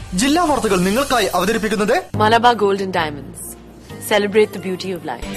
ജില്ലാ വാർത്തകൾ നിങ്ങൾക്കായി അവതരിപ്പിക്കുന്നത് Malabar Golden Diamonds. Celebrate the beauty of life.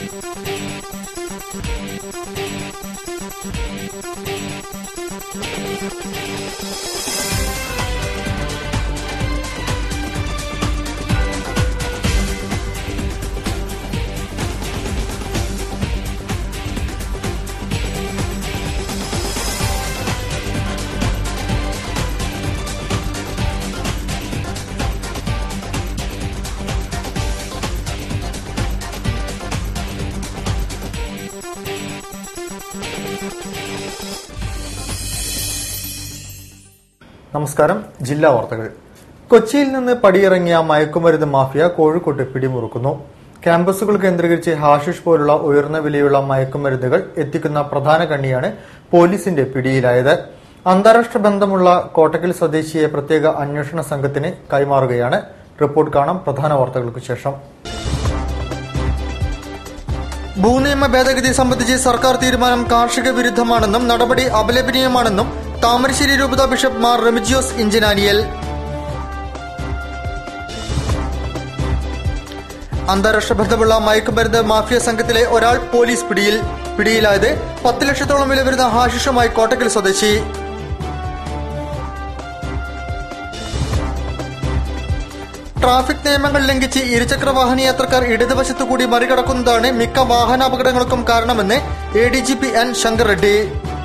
നമസ്കാരം ജില്ലാ വാർത്തകൾ കൊച്ചിയിൽ നിന്ന് പടിയിറങ്ങിയ മയക്കുമരുന്ന് മാഫിയ കോഴിക്കോട്ട് പിടിമുറുക്കുന്നു ക്യാമ്പസുകൾ കേന്ദ്രീകരിച്ച് ഹാഷിഷ് പോലുള്ള ഉയർന്ന വിലയുള്ള മയക്കുമരുന്നുകൾ എത്തിക്കുന്ന പ്രധാന കണ്ണിയാണ് പോലീസിന്റെ പിടിയിലായത് അന്താരാഷ്ട്ര ബന്ധമുള്ള കോട്ടക്കൽ സ്വദേശിയെ പ്രത്യേക അന്വേഷണ സംഘത്തിന് കൈമാറുകയാണ് റിപ്പോർട്ട് കാണാം പ്രധാന വാർത്തകൾക്ക് ശേഷം ഭൂനിയമ ഭേദഗതി സംബന്ധിച്ച് സർക്കാർ തീരുമാനം കാർഷിക വിരുദ്ധമാണെന്നും നടപടി അപലപനീയമാണെന്നും താമരശ്ശേരി രൂപത ബിഷപ്പ് മാർ റെമിജിയോസ് ഇഞ്ചനാനിയൽ അന്താരാഷ്ട്ര ബന്ധമുള്ള മയക്കുമരുന്ന് മാഫിയ സംഘത്തിലെ ഒരാൾ പോലീസ് പിടിയിൽ പിടിയിലായത് പത്ത് ലക്ഷത്തോളം വില വരുന്ന ഹാഷിഷുമായി കോട്ടക്കൽ സ്വദേശി ട്രാഫിക് നിയമങ്ങൾ ലംഘിച്ച് ഇരുചക്ര വാഹന യാത്രക്കാർ ഇടതുവശത്തു കൂടി മറികടക്കുന്നതാണ് മിക്ക വാഹനാപകടങ്ങൾക്കും കാരണമെന്ന് A D G P N Shankar Reddy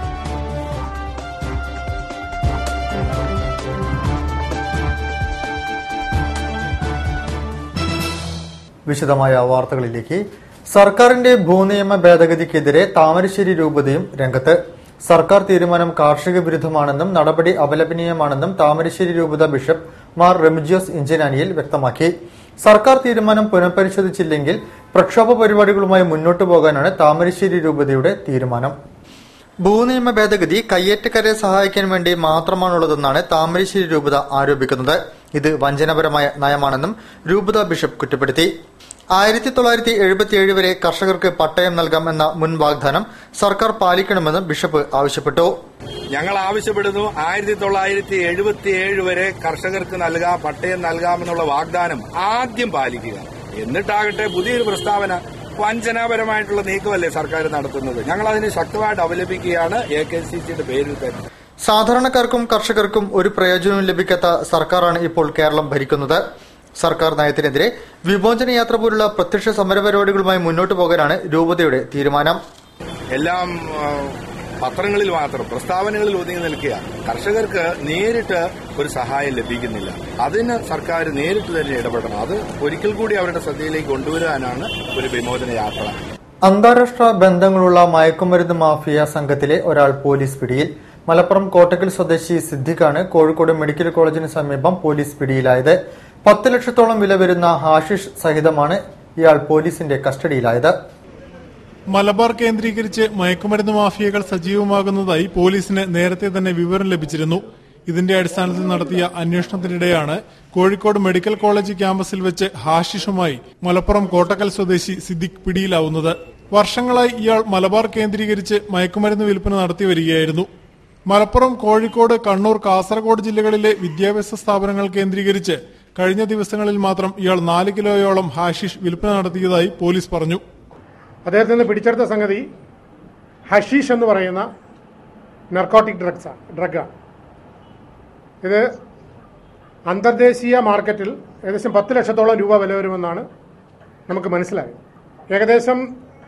വിശദമായ വാർത്തകളിലേക്ക് സർക്കാരിന്റെ ഭൂനിയമ ഭേദഗതിക്കെതിരെ താമരശ്ശേരി രൂപതയും രംഗത്ത് സർക്കാർ തീരുമാനം കാർഷിക വിരുദ്ധമാണെന്നും നടപടി അപലപനീയമാണെന്നും താമരശ്ശേരി രൂപത ബിഷപ്പ് മാർ റെമിജിയോസ് ഇഞ്ചനാനിയിൽ വ്യക്തമാക്കി സർക്കാർ തീരുമാനം പുനഃപരിശോധിച്ചില്ലെങ്കിൽ പ്രക്ഷോഭ പരിപാടികളുമായി മുന്നോട്ടു പോകാനാണ് താമരശ്ശേരി രൂപതയുടെ തീരുമാനം ഭൂനിയമ ഭേദഗതി കയ്യേറ്റക്കാരെ സഹായിക്കാൻ വേണ്ടി മാത്രമാണുള്ളതെന്നാണ് താമരശ്ശേരി രൂപത ആരോപിക്കുന്നത് ഇത് വഞ്ചനപരമായ നയമാണെന്നും രൂപത ബിഷപ്പ് കുറ്റപ്പെടുത്തി ആയിരത്തി തൊള്ളായിരത്തി എഴുപത്തിയേഴ് വരെ കർഷകർക്ക് പട്ടയം നൽകാമെന്ന മുൻ വാഗ്ദാനം സർക്കാർ പാലിക്കണമെന്നും ബിഷപ്പ് ആവശ്യപ്പെട്ടു ഞങ്ങൾ ആവശ്യപ്പെടുന്നു ആയിരത്തി തൊള്ളായിരത്തി എഴുപത്തിയേഴ് വരെ കർഷകർക്ക് നൽകാം പട്ടയം നൽകാമെന്നുള്ള വാഗ്ദാനം ആദ്യം പാലിക്കുക എന്നിട്ടാകട്ടെ പുതിയൊരു പ്രസ്താവന വഞ്ചനാപരമായിട്ടുള്ള നീക്കമല്ലേ സർക്കാർ നടത്തുന്നത് ഞങ്ങൾ അതിന് ശക്തമായിട്ട് അപലപിക്കുകയാണ് എ കെ സി സിയുടെ പേരിൽ തന്നെ സാധാരണക്കാർക്കും കർഷകർക്കും ഒരു പ്രയോജനവും ലഭിക്കാത്ത സർക്കാരാണ് ഇപ്പോൾ കേരളം ഭരിക്കുന്നത് സർക്കാർ നയത്തിനെതിരെ വിമോചന യാത്ര പോലുള്ള പ്രത്യക്ഷ സമരപരിപാടികളുമായി മുന്നോട്ടു പോകാനാണ് രൂപതയുടെ തീരുമാനം എല്ലാം ആ, പത്രങ്ങളിൽ മാത്രം പ്രസ്താവനകളിൽ ഒതുങ്ങി നിൽക്കുക കർഷകർക്ക് നേരിട്ട് ഒരു സഹായം ലഭിക്കുന്നില്ല അതിന് സർക്കാർ നേരിട്ട് തന്നെ ഇടപെടണം അത് ഒരിക്കൽ കൂടി അവരുടെ ശ്രദ്ധയിലേക്ക് കൊണ്ടുവരാനാണ് ഒരു വിമോചന യാത്ര അന്താരാഷ്ട്ര ബന്ധങ്ങളുള്ള മയക്കുമരുന്ന് മാഫിയ സംഘത്തിലെ ഒരാൾ പോലീസ് പിടിയിൽ മലപ്പുറം കോട്ടക്കൽ സ്വദേശി സിദ്ദിഖാണ് കോഴിക്കോട് മെഡിക്കൽ കോളേജിന് സമീപം പോലീസ് പിടിയിലായത് പത്ത് ലക്ഷത്തോളം വില വരുന്ന ഹാഷിഷ് സഹിതമാണ് ഇയാൾ പോലീസിന്റെ കസ്റ്റഡിയിലായത് മലബാർ കേന്ദ്രീകരിച്ച് മയക്കുമരുന്ന് മാഫിയകൾ സജീവമാകുന്നതായി പോലീസിന് നേരത്തെ തന്നെ വിവരം ലഭിച്ചിരുന്നു ഇതിന്റെ അടിസ്ഥാനത്തിൽ നടത്തിയ അന്വേഷണത്തിനിടെയാണ് കോഴിക്കോട് മെഡിക്കൽ കോളേജ് ക്യാമ്പസിൽ വെച്ച് ഹാഷിഷുമായി മലപ്പുറം കോട്ടക്കൽ സ്വദേശി സിദ്ദിഖ് പിടിയിലാവുന്നത് വർഷങ്ങളായി ഇയാൾ മലബാർ കേന്ദ്രീകരിച്ച് മയക്കുമരുന്ന് വിൽപ്പന നടത്തി വരികയായിരുന്നു മലപ്പുറം കോഴിക്കോട് കണ്ണൂർ കാസർഗോഡ് ജില്ലകളിലെ വിദ്യാഭ്യാസ സ്ഥാപനങ്ങൾ കേന്ദ്രീകരിച്ച് കഴിഞ്ഞ ദിവസങ്ങളിൽ മാത്രം ഇയാൾ നാല് കിലോയോളം ഹാഷിഷ് വിൽപ്പന നടത്തിയതായി പോലീസ് പറഞ്ഞു അദ്ദേഹത്തിൽ നിന്ന് പിടിച്ചെടുത്ത സംഗതി ഹഷീഷ് എന്ന് പറയുന്ന നർക്കോട്ടിക് ഡ്രഗ്സാണ് ഡ്രഗാണ് ഇത് അന്തർദേശീയ മാർക്കറ്റിൽ ഏകദേശം പത്ത് ലക്ഷത്തോളം രൂപ വില വരുമെന്നാണ് നമുക്ക് മനസ്സിലായത് ഏകദേശം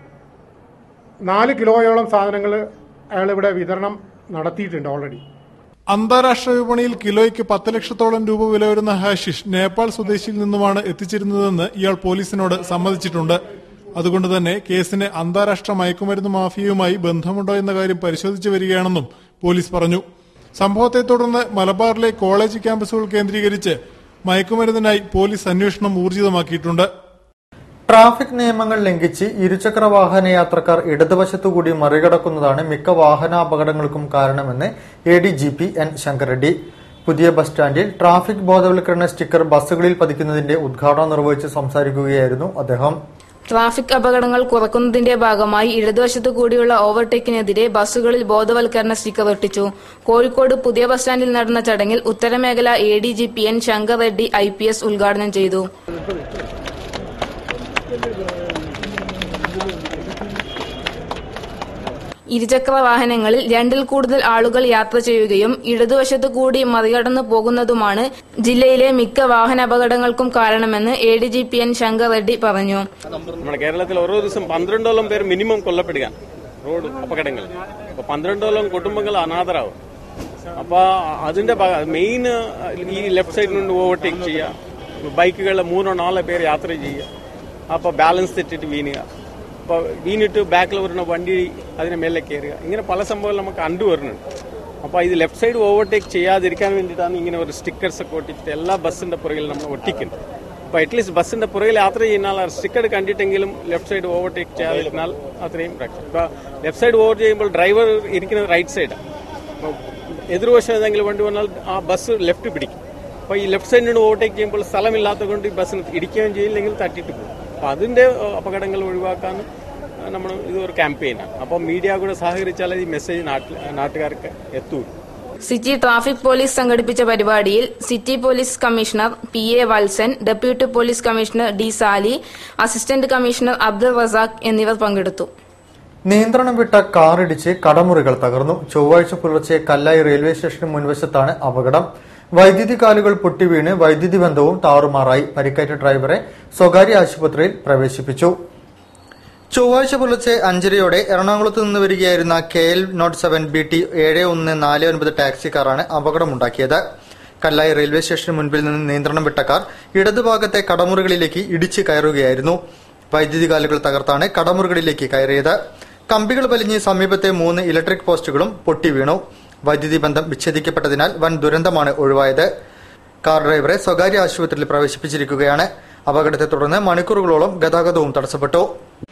നാല് കിലോയോളം സാധനങ്ങൾ അയാൾ ഇവിടെ വിതരണം നടത്തിയിട്ടുണ്ട് ഓൾറെഡി അന്താരാഷ്ട്ര വിപണിയിൽ കിലോയ്ക്ക് പത്ത് ലക്ഷത്തോളം രൂപ വില വരുന്ന ഹാഷിഷ് നേപ്പാൾ സ്വദേശിയിൽ നിന്നുമാണ് എത്തിച്ചിരുന്നതെന്ന് ഇയാൾ പോലീസിനോട് സമ്മതിച്ചിട്ടുണ്ട് അതുകൊണ്ട് തന്നെ കേസിന് അന്താരാഷ്ട്ര മയക്കുമരുന്ന് മാഫിയയുമായി ബന്ധമുണ്ടോ എന്ന കാര്യം പരിശോധിച്ചു വരികയാണെന്നും പോലീസ് പറഞ്ഞു സംഭവത്തെ തുടർന്ന് മലബാറിലെ കോളേജ് ക്യാമ്പസുകൾ കേന്ദ്രീകരിച്ച് മയക്കുമരുന്നിനായി പോലീസ് അന്വേഷണം ഊർജിതമാക്കിയിട്ടുണ്ട് ട്രാഫിക് നിയമങ്ങൾ ലംഘിച്ച് ഇരുചക്ര വാഹന യാത്രക്കാർ ഇടതുവശത്തുകൂടി മറികടക്കുന്നതാണ് മിക്ക വാഹനാപകടങ്ങൾക്കും കാരണമെന്ന് A D G P N Shankar Reddy പുതിയ ബസ് സ്റ്റാൻഡിൽ ട്രാഫിക് ബോധവൽക്കരണ സ്റ്റിക്കർ ബസ്സുകളിൽ പതിക്കുന്നതിന്റെ ഉദ്ഘാടനം നിർവഹിച്ച് സംസാരിക്കുകയായിരുന്നു അദ്ദേഹം ട്രാഫിക് അപകടങ്ങൾ കുറക്കുന്നതിന്റെ ഭാഗമായി ഇടതുവശത്തു കൂടിയുള്ള ഓവർടേക്കിനെതിരെ ബസ്സുകളിൽ ബോധവൽക്കരണ സ്റ്റിക്കർ ഒട്ടിച്ചു കോഴിക്കോട് പുതിയ ബസ് സ്റ്റാൻഡിൽ നടന്ന ചടങ്ങിൽ ഉത്തരമേഖല A D G P N Shankar Reddy I P S ഉദ്ഘാടനം ചെയ്തു ഇരുചക്ര വാഹനങ്ങളിൽ രണ്ടിൽ കൂടുതൽ ആളുകൾ യാത്ര ചെയ്യുകയും ഇടതുവശത്തു കൂടി മറികടന്നു പോകുന്നതുമാണ് ജില്ലയിലെ മിക്ക വാഹനാപകടങ്ങൾക്കും കാരണമെന്ന് A D G P N Shankar Reddy പറഞ്ഞു നമ്മുടെ കേരളത്തിൽ ഓരോ ദിവസം പന്ത്രണ്ടോളം പേർ മിനിമം കൊല്ലപ്പെടുക റോഡ് അപകടങ്ങൾ അപ്പൊ പന്ത്രണ്ടോളം കുടുംബങ്ങൾ അനാഥരാവും അപ്പൊ അതിന്റെ മെയിൻ ഈ ലെഫ്റ്റ് സൈഡിൽ നിന്ന് ഓവർടേക്ക് ചെയ്യുക ബൈക്കുകളിൽ മൂന്നോ നാലോ പേര് യാത്ര ചെയ്യുക അപ്പൊ ബാലൻസ് തെറ്റിട്ട് വീണുക അപ്പൊ വീണിട്ട് ബാക്കിൽ വരുന്ന വണ്ടി അതിന് മേലെ കയറുക ഇങ്ങനെ പല സംഭവങ്ങൾ നമുക്ക് കണ്ടുവരുന്നുണ്ട് അപ്പൊ ഇത് ലെഫ്റ്റ് സൈഡ് ഓവർടേക്ക് ചെയ്യാതിരിക്കാൻ വേണ്ടിയിട്ടാണ് ഇങ്ങനെ ഒരു സ്റ്റിക്കേഴ്സ് ഒക്കെ ഒട്ടിച്ചിട്ട് എല്ലാ ബസ്സിന്റെ പുറകിൽ നമ്മൾ ഒട്ടിക്കുന്നത് അപ്പൊ അറ്റ്ലീസ്റ്റ് ബസ്സിന്റെ പുറകിൽ യാത്ര ചെയ്യുന്നാൽ ആ സ്റ്റിക്കർ കണ്ടിട്ടെങ്കിലും ലെഫ്റ്റ് സൈഡ് ഓവർടേക്ക് ചെയ്യാതിരുന്നാൽ അത്രയും രക്ഷ ഇപ്പൊ ലെഫ്റ്റ് സൈഡ് ഓവർ ചെയ്യുമ്പോൾ ഡ്രൈവർ ഇരിക്കുന്നത് റൈറ്റ് സൈഡാണ് എതിർവശം ഏതെങ്കിലും വണ്ടി വന്നാൽ ആ ബസ് ലെഫ്റ്റ് പിടിക്കും അപ്പൊ ഈ ലെഫ്റ്റ് സൈഡിൽ നിന്ന് ഓവർടേക്ക് ചെയ്യുമ്പോൾ സ്ഥലമില്ലാത്തത് കൊണ്ട് ഈ ബസ്സിന് ഇടിക്കുകയും ചെയ്യില്ലെങ്കിൽ തട്ടിയിട്ട് പോകും അപ്പൊ അതിന്റെ ഏഹ്, അപകടങ്ങൾ ഒഴിവാക്കാൻ നമ്മൾ ഇത് ഒരു ക്യാമ്പയിനാണ് അപ്പോൾ മീഡിയ കൂടെ സഹകരിച്ചാൽ ഈ മെസ്സേജ് നാട്ടിൽ നാട്ടുകാർക്ക് എത്തൂ സിറ്റി ട്രാഫിക് പോലീസ് സംഘടിപ്പിച്ച പരിപാടിയിൽ city police commissioner P A Valsan deputy police commissioner D Sali assistant commissioner Abdul Razak എന്നിവർ പങ്കെടുത്തു നിയന്ത്രണം വിട്ട കാറിടിച്ച് കടമുറികൾ തകർന്നു ചൊവ്വാഴ്ച പുലർച്ചെ കല്ലായി റെയിൽവേ സ്റ്റേഷന് മുൻവശത്താണ് അപകടം വൈദ്യുതി കാലുകൾ പൊട്ടിവീണ് വൈദ്യുതി ബന്ധവും താറുമാറായി പരിക്കേറ്റ ഡ്രൈവറെ സ്വകാര്യ ആശുപത്രിയിൽ പ്രവേശിപ്പിച്ചു ചൊവ്വാഴ്ച പുലർച്ചെ അഞ്ചരയോടെ എറണാകുളത്ത് നിന്ന് വരികയായിരുന്ന K L nought seven B T ഏഴ് ഒന്ന് നാല് ഒൻപത് ടാക്സി കാറാണ് അപകടമുണ്ടാക്കിയത് കല്ലായി റെയിൽവേ സ്റ്റേഷന് മുൻപിൽ നിന്ന് നിയന്ത്രണം വിട്ട കാർ ഇടതുഭാഗത്തെ കടമുറികളിലേക്ക് ഇടിച്ച് കയറുകയായിരുന്നു വൈദ്യുതി കാലുകൾ തകർത്താണ് കടമുറികളിലേക്ക് കയറിയത് കമ്പികൾ വലിഞ്ഞ് സമീപത്തെ മൂന്ന് ഇലക്ട്രിക് പോസ്റ്റുകളും പൊട്ടി വീണു വൈദ്യുതി ബന്ധം വിച്ഛേദിക്കപ്പെട്ടതിനാൽ വൻ ദുരന്തമാണ് ഒഴിവായത് കാർ ഡ്രൈവറെ സ്വകാര്യ ആശുപത്രിയിൽ പ്രവേശിപ്പിച്ചിരിക്കുകയാണ് അപകടത്തെ തുടർന്ന് മണിക്കൂറുകളോളം ഗതാഗതവും തടസ്സപ്പെട്ടു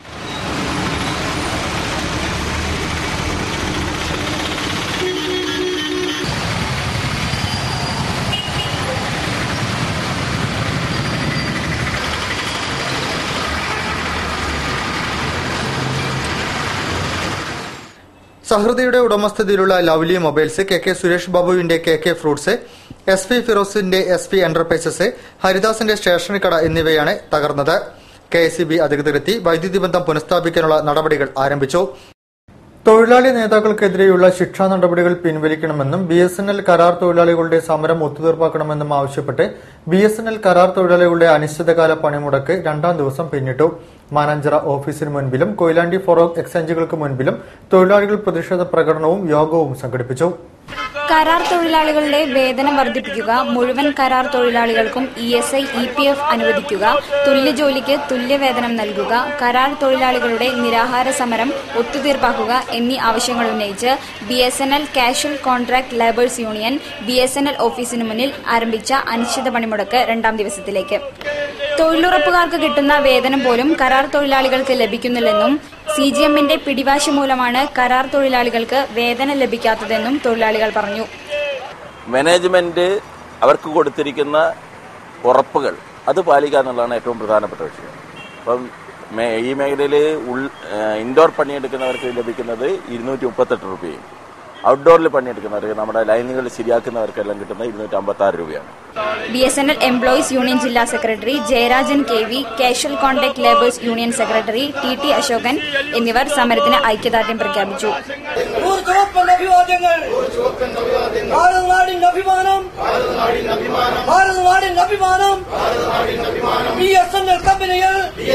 സഹൃദയുടെ ഉടമസ്ഥതയിലുള്ള lovely mobiles K K Suresh ബാബുവിന്റെ K K fruits S P ഫിറോസിന്റെ എസ് പി എന്റർപ്രൈസസ് ഹരിദാസിന്റെ സ്റ്റേഷനറി കട എന്നിവയാണ് തകർന്നത് കെ എസ് ബി അധികൃതരെത്തി വൈദ്യുതി ബന്ധം പുനഃസ്ഥാപിക്കാനുള്ള നടപടികൾ ആരംഭിച്ചു തൊഴിലാളി നേതാക്കൾക്കെതിരെയുള്ള ശിക്ഷാ നടപടികൾ പിൻവലിക്കണമെന്നും ബി എസ് എൻ എൽ കരാർ തൊഴിലാളികളുടെ സമരം ഒത്തുതീർപ്പാക്കണമെന്നും ആവശ്യപ്പെട്ട് ബി എസ് എൻ എൽ കരാർ തൊഴിലാളികളുടെ അനിശ്ചിതകാല പണിമുടക്ക് രണ്ടാം ദിവസം പിന്നിട്ടു മാനാഞ്ചിറ ഓഫീസിന് മുൻപിലും കൊയിലാണ്ടി ഫോറോക്ക് എക്സ്ചേഞ്ചുകൾക്ക് മുൻപിലും തൊഴിലാളികൾ പ്രതിഷേധ പ്രകടനവും യോഗവും സംഘടിപ്പിച്ചു കരാർ തൊഴിലാളികളുടെ വേതനം വർദ്ധിപ്പിക്കുക മുഴുവൻ കരാർ തൊഴിലാളികൾക്കും E S I E P F അനുവദിക്കുക തുല്യ ജോലിക്ക് തുല്യ വേതനം നൽകുക കരാർ തൊഴിലാളികളുടെ നിരാഹാര സമരം ഒത്തുതീർപ്പാക്കുക എന്നീ ആവശ്യങ്ങൾ ഉന്നയിച്ച് B S N L casual contract labours union B S N L ഓഫീസിന് മുന്നിൽ ആരംഭിച്ച അനിശ്ചിത പണിമുടക്ക് രണ്ടാം ദിവസത്തിലേക്ക് തൊഴിലുറപ്പുകാർക്ക് കിട്ടുന്ന വേതനം പോലും കരാർ തൊഴിലാളികൾക്ക് ലഭിക്കുന്നില്ലെന്നും സി ജി എമ്മിന്റെ പിടിവാശി മൂലമാണ് കരാർ തൊഴിലാളികൾക്ക് വേതനം ലഭിക്കാത്തതെന്നും തൊഴിലാളികൾ പറഞ്ഞു മാനേജ്മെന്റ് അവർക്ക് കൊടുത്തിരിക്കുന്ന ഉറപ്പുകൾ അത് പാലിക്കുക എന്നുള്ളതാണ് ഏറ്റവും പ്രധാനപ്പെട്ട വിഷയം അപ്പം മേ- ഈ മേഖലയിൽ ഉൾ ഇൻഡോർ പണിയെടുക്കുന്നവർക്ക് ലഭിക്കുന്നത് ഇരുന്നൂറ്റി മുപ്പത്തെട്ട് രൂപയും ഔട്ട്ഡോറിൽ പണിയെടുക്കുന്നവർക്ക് നമ്മുടെ ലൈനുകൾ ശരിയാക്കുന്നവർക്കെല്ലാം കിട്ടുന്നത് ഇരുന്നൂറ്റി അമ്പത്തി ആറ് രൂപയാണ് B S N L employees union ജില്ലാ secretary Jayarajan K V casual contact labours union secretary T T Ashokan എന്നിവർ സമരത്തിന് ഐക്യദാർഢ്യം പ്രഖ്യാപിച്ചു നൂറ് ചുവപ്പൻ അഭിവാദ്യങ്ങൾ ഭാരത നാടിന്റെ അഭിമാനം ഭാരത നാടിന്റെ അഭിമാനം ബി എസ് എൻ എൽ കമ്പനികൾ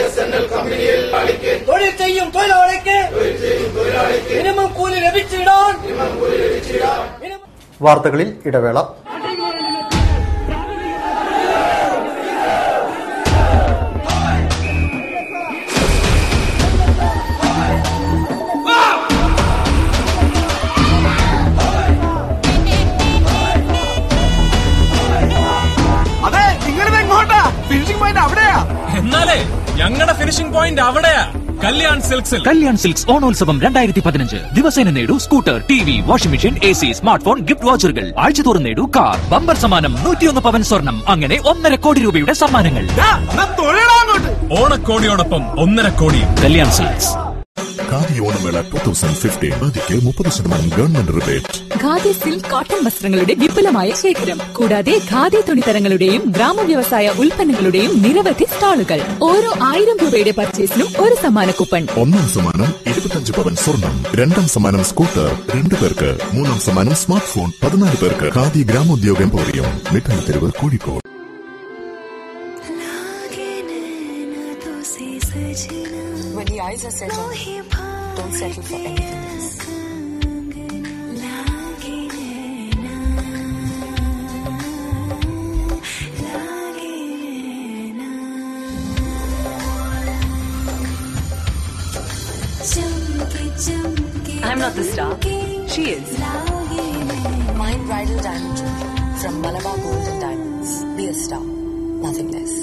തൊഴിൽ ചെയ്യും തൊഴിലാളിക്ക് മിനിമം കൂലി ലഭിച്ചിടാൻ വാർത്തകളിൽ ഇടവേള അതെ നിങ്ങളിത് എങ്ങോട്ടാ ഫിനിഷിംഗ് പോയിന്റ് അവിടെയാ എന്നാലേ ഞങ്ങളുടെ ഫിനിഷിംഗ് പോയിന്റ് അവിടെയാ കല്യാൺ സിൽക്സിൽ കല്യാൺ സിൽക്സ് ഓണോത്സവം രണ്ടായിരത്തി പതിനഞ്ച് ദിവസേന നേടൂ scooter T V washing machine A C smart phone gift വാച്ചറുകൾ ആഴ്ചതോറും നേടൂ കാർ ബമ്പർ സമ്മാനം നൂറ്റിയൊന്ന് പവൻ സ്വർണം അങ്ങനെ ഒന്നര കോടി രൂപയുടെ സമ്മാനങ്ങൾ ഓണക്കോടിയോടൊപ്പം ഒന്നര കോടി കല്യാൺ സിൽക്സ് ഖാദി ഓണമേള ടൂ തൗസൻഡ് ഫിഫ്റ്റീൻ ഖാദിക്ക് മുപ്പത് ശതമാനം government rebate khadi silk cotton വസ്ത്രങ്ങളുടെ വിപുലമായ ശേഖരം കൂടാതെ ഖാദി തുണിത്തരങ്ങളുടെയും ഗ്രാമവ്യവസായ ഉൽപ്പന്നങ്ങളുടെയും നിരവധി സ്റ്റാളുകൾ ഓരോ ആയിരം രൂപയുടെ പർച്ചേസിനും ഒരു സമ്മാന കൂപ്പൺ ഒന്നാം സമ്മാനം ഇരുപത്തഞ്ച് പവൻ സ്വർണം രണ്ടാം സമ്മാനം സ്കൂട്ടർ രണ്ടു പേർക്ക് മൂന്നാം സമ്മാനം സ്മാർട്ട് ഫോൺ പതിനാല് പേർക്ക് ഖാദി ഗ്രാമോദ്യോഗ എംപോറിയം മിഠായി തെരുവ് Kozhikode When the eyes are set on you, don't settle for anything else. I'm not the star. She is. Mine bridal diamond jewelry from Malabar Gold and Diamonds. Be a star, nothing less.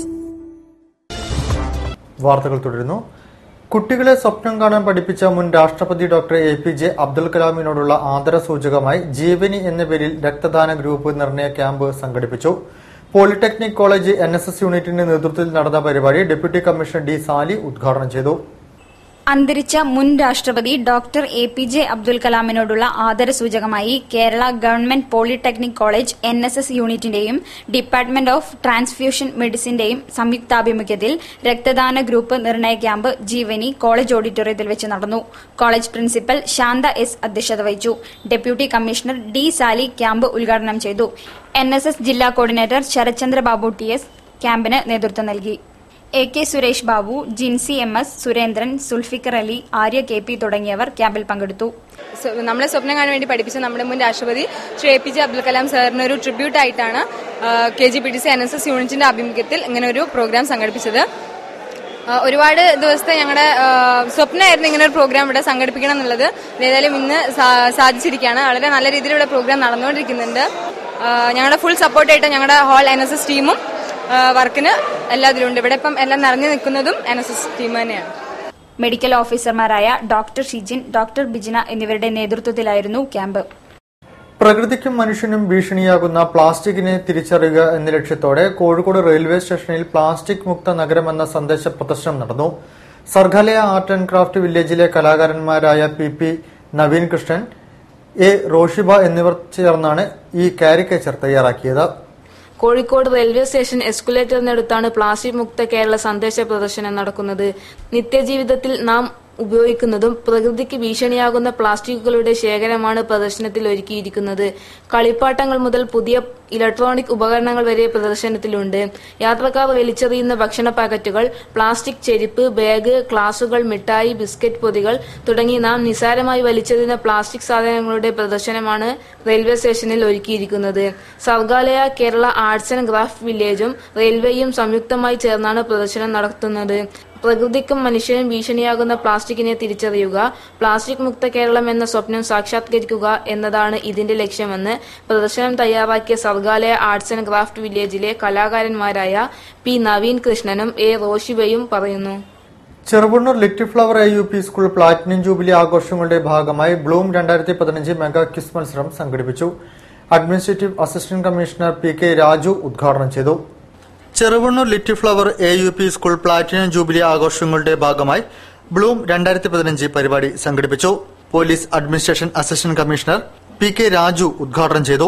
വാർത്തകൾ തുടരുന്നു കുട്ടികളെ സ്വപ്നം കാണാൻ പഠിപ്പിച്ച മുൻ രാഷ്ട്രപതി doctor A P J Abdul കലാമിനോടുള്ള ആദരസൂചകമായി ജീവനി എന്ന പേരിൽ രക്തദാന ഗ്രൂപ്പ് നിർണയ ക്യാമ്പ് സംഘടിപ്പിച്ചു polytechnic college N S S യൂണിറ്റിന്റെ നേതൃത്വത്തിൽ നടന്ന പരിപാടി ഡെപ്യൂട്ടി കമ്മീഷണർ ഡി സാലി ഉദ്ഘാടനം ചെയ്തു അന്തരിച്ച മുൻ രാഷ്ട്രപതി doctor A P J Abdul കലാമിനോടുള്ള ആദരസൂചകമായി Kerala government polytechnic college N S S യൂണിറ്റിന്റെയും ഡിപ്പാർട്ട്മെന്റ് ഓഫ് ട്രാൻസ്ഫ്യൂഷൻ മെഡിസിന്റെയും സംയുക്താഭിമുഖ്യത്തിൽ രക്തദാന ഗ്രൂപ്പ് നിർണയ ക്യാമ്പ് ജീവനി കോളേജ് ഓഡിറ്റോറിയത്തിൽ വെച്ച് നടന്നു കോളേജ് പ്രിൻസിപ്പൽ ശാന്ത എസ് അധ്യക്ഷത വഹിച്ചു deputy commissioner D Sali camp ഉദ്ഘാടനം ചെയ്തു എൻ എസ് എസ് ജില്ലാ coordinator Sarathchandra Babu T S ക്യാമ്പിന് നേതൃത്വം നൽകി A K Suresh Babu Jincy M S Surendran Zulfikar Ali Arya K P തുടങ്ങിയവർ ക്യാമ്പിൽ പങ്കെടുത്തു സ്വ- നമ്മളെ സ്വപ്നം കാണാൻ വേണ്ടി പഠിപ്പിച്ച നമ്മുടെ മുൻ രാഷ്ട്രപതി Shri A P J Abdul Kalam സാറിന് ഒരു ട്രിബ്യൂട്ട് ആയിട്ടാണ് K G P T C N S S യൂണിറ്റിന്റെ ആഭിമുഖ്യത്തിൽ ഇങ്ങനെ ഒരു പ്രോഗ്രാം സംഘടിപ്പിച്ചത് ആ, ഒരുപാട് ദിവസത്തെ ഞങ്ങളുടെ സ്വപ്നമായിരുന്നു ഇങ്ങനെ ഒരു പ്രോഗ്രാം ഇവിടെ സംഘടിപ്പിക്കണം എന്നുള്ളത് ഏതായാലും ഇന്ന് സാ- സാധിച്ചിരിക്കുകയാണ് വളരെ നല്ല രീതിയിൽ ഇവിടെ പ്രോഗ്രാം നടന്നുകൊണ്ടിരിക്കുന്നുണ്ട് ആ, ഞങ്ങളുടെ ഫുൾ സപ്പോർട്ടായിട്ട് ഞങ്ങളുടെ ഹോൾ എൻ എസ് എസ് ടീമും വർക്കിന് എല്ലാത്തിലും ഉണ്ട് ഇവിടെ ഇപ്പം എല്ലാം നിറഞ്ഞു നിൽക്കുന്നതും എൻ എസ് എസ് ടീം തന്നെയാണ് മെഡിക്കൽ ഓഫീസർമാരായ ഡോക്ടർ ഷിജിൻ ഡോക്ടർ ബിജിന എന്നിവരുടെ നേതൃത്വത്തിലായിരുന്നു ക്യാമ്പ് പ്രകൃതിക്കും മനുഷ്യനും ഭീഷണിയാകുന്ന പ്ലാസ്റ്റിക്കിനെ തിരിച്ചറിയുക എന്ന ലക്ഷ്യത്തോടെ കോഴിക്കോട് റെയിൽവേ സ്റ്റേഷനിൽ പ്ലാസ്റ്റിക് മുക്ത നഗരം എന്ന സന്ദേശ പ്രദർശനം നടന്നു സർഗാലയ ആർട്ട് ആൻഡ് ക്രാഫ്റ്റ് വില്ലേജിലെ കലാകാരന്മാരായ P P Naveen Krishnan A Roshiba എന്നിവർ ചേർന്നാണ് ഈ കാരിക്കേച്ചർ തയ്യാറാക്കിയത് കോഴിക്കോട് റെയിൽവേ സ്റ്റേഷൻ എസ്കുലേറ്ററിനടുത്താണ് പ്ലാസ്റ്റിക് മുക്ത കേരള സന്ദേശ പ്രദർശനം നടക്കുന്നത് നിത്യജീവിതത്തിൽ നാം ഉപയോഗിക്കുന്നതും പ്രകൃതിക്ക് ഭീഷണിയാകുന്ന പ്ലാസ്റ്റിക്കുകളുടെ ശേഖരമാണ് പ്രദർശനത്തിൽ ഒരുക്കിയിരിക്കുന്നത് കളിപ്പാട്ടങ്ങൾ മുതൽ പുതിയ ഇലക്ട്രോണിക് ഉപകരണങ്ങൾ വരെ പ്രദർശനത്തിലുണ്ട് യാത്രക്കാർ വലിച്ചെറിയുന്ന ഭക്ഷണ പാക്കറ്റുകൾ പ്ലാസ്റ്റിക് ചെരുപ്പ് ബാഗ് ഗ്ലാസുകൾ മിഠായി ബിസ്ക്കറ്റ് പൊതികൾ തുടങ്ങി നാം നിസാരമായി വലിച്ചെറിയുന്ന പ്ലാസ്റ്റിക് സാധനങ്ങളുടെ പ്രദർശനമാണ് റെയിൽവേ സ്റ്റേഷനിൽ ഒരുക്കിയിരിക്കുന്നത് Sargaalaya Kerala arts and craft വില്ലേജും റെയിൽവേയും സംയുക്തമായി ചേർന്നാണ് പ്രദർശനം നടത്തുന്നത് പ്രകൃതിക്കും മനുഷ്യനും ഭീഷണിയാകുന്ന പ്ലാസ്റ്റിക്കിനെ തിരിച്ചറിയുക പ്ലാസ്റ്റിക് മുക്ത കേരളം എന്ന സ്വപ്നം സാക്ഷാത്കരിക്കുക എന്നതാണ് ഇതിന്റെ ലക്ഷ്യമെന്ന് പ്രദർശനം തയ്യാറാക്കിയ സർഗാലയ ആർട്സ് ആൻഡ് ക്രാഫ്റ്റ് വില്ലേജിലെ കലാകാരന്മാരായ പി നവീൻ കൃഷ്ണനും എ റോഷിബയും പറയുന്നു Cheruvannur little flower A U P school platinum jubilee ആഘോഷങ്ങളുടെ ഭാഗമായി ബ്ലൂം രണ്ടായിരത്തി പതിനഞ്ച് മെഗാ ക്വിസ് മത്സരം സംഘടിപ്പിച്ചു administrative assistant commissioner P K Raju ഉദ്ഘാടനം ചെയ്തു Cheruvannur little flower A U P school platinum jubilee ആഘോഷങ്ങളുടെ ഭാഗമായി ബ്ലൂം രണ്ടായിരത്തി പതിനഞ്ച് പരിപാടി സംഘടിപ്പിച്ചു police administration assistant commissioner P K Raju ഉദ്ഘാടനം ചെയ്തു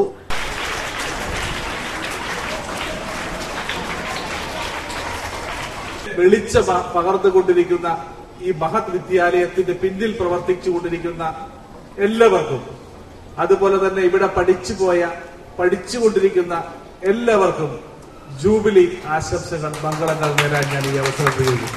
വെളിച്ച പ- പകർന്നുകൊണ്ടിരിക്കുന്ന ഈ മഹത് വിദ്യാലയത്തിന്റെ പിന്നിൽ പ്രവർത്തിച്ചുകൊണ്ടിരിക്കുന്ന എല്ലാവർക്കും അതുപോലെ തന്നെ ഇവിടെ പഠിച്ചുപോയ പഠിച്ചുകൊണ്ടിരിക്കുന്ന എല്ലാവർക്കും ജൂബിലി ആശംസകൾ മംഗളങ്ങൾ നേരാൻ ഞാൻ ഈ അവസരം ഉപയോഗിക്കുന്നു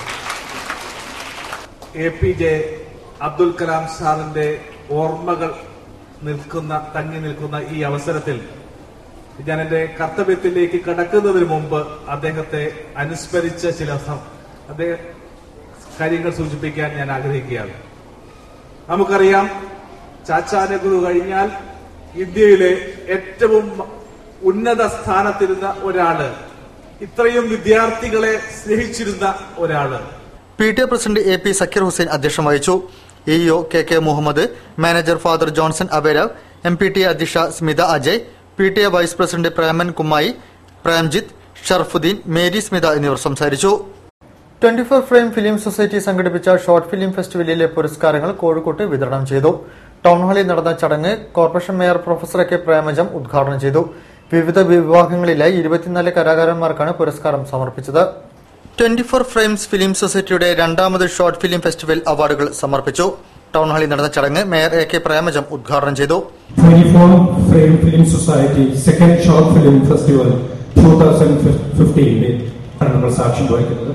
A P J Abdul Kalam സാറിന്റെ ഓർമ്മകൾ നിൽക്കുന്ന തങ്ങി നിൽക്കുന്ന ഈ അവസരത്തിൽ ഞാൻ എന്റെ കർത്തവ്യത്തിലേക്ക് കടക്കുന്നതിന് മുമ്പ് അദ്ദേഹത്തെ അനുസ്മരിച്ച ചില സം- അദ്ദേഹ കാര്യങ്ങൾ സൂചിപ്പിക്കാൻ ഞാൻ ആഗ്രഹിക്കുകയാണ് നമുക്കറിയാം ചാച്ചാ നെഹ്റു കഴിഞ്ഞാൽ ഇന്ത്യയിലെ ഏറ്റവും ഉന്നത സ്ഥാനത്തിരുന്ന ഒരാള് ഇത്രയും വിദ്യാർത്ഥികളെ സ്നേഹിച്ചിരുന്ന ഒരാള് P T A president A P Zakir Hussain അധ്യക്ഷം വഹിച്ചു EO K K Muhammad manager father Johnson Aberav M P T A അധ്യക്ഷ Smitha Ajay P T A vice president Preman Kummayi Premjith Sharafuddin Mary Smitha എന്നിവർ സംസാരിച്ചു twenty four frame film society സംഘടിപ്പിച്ച ഷോർട്ട് ഫിലിം ഫെസ്റ്റിവലിലെ പുരസ്കാരങ്ങൾ കോഴിക്കോട്ട് വിതരണം ചെയ്തു ടൗൺ ഹാളിൽ നടന്ന ചടങ്ങ് corporation mayor professor K Premajam ഉദ്ഘാടനം ചെയ്തു വിവിധ വിഭാഗങ്ങളിലായി ഇരുപത്തിനാല് കലാകാരന്മാർക്കാണ് പുരസ്കാരം സമർപ്പിച്ചത് ട്വന്റി ഫോർ ഫ്രെയിംസ് ഫിലിം സൊസൈറ്റിയുടെ രണ്ടാമത് ഷോർട്ട് ഫിലിം ഫെസ്റ്റിവൽ അവാർഡുകൾ സമർപ്പിച്ചു ടൗൺ ഹാളിൽ നടന്ന ചടങ്ങ് മേയർ എ കെ പ്രേമജം ഉദ്ഘാടനം ചെയ്തു 24 Frame Film Society Second Short Film Festival 2015 ആണ് നമ്മൾ സാക്ഷ്യം വഹിക്കുന്നത്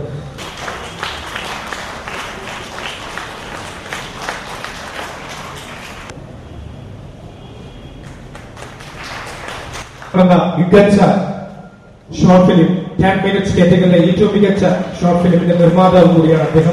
എന്ന മികച്ച ഷോർട്ട് ഫിലിം ടെൻ മിനിറ്റ്സ് കാറ്റഗറിയിലെ ഏറ്റവും മികച്ച ഷോർട്ട് ഫിലിമിന്റെ നിർമ്മാതാവ് കൂടിയാണ് അദ്ദേഹം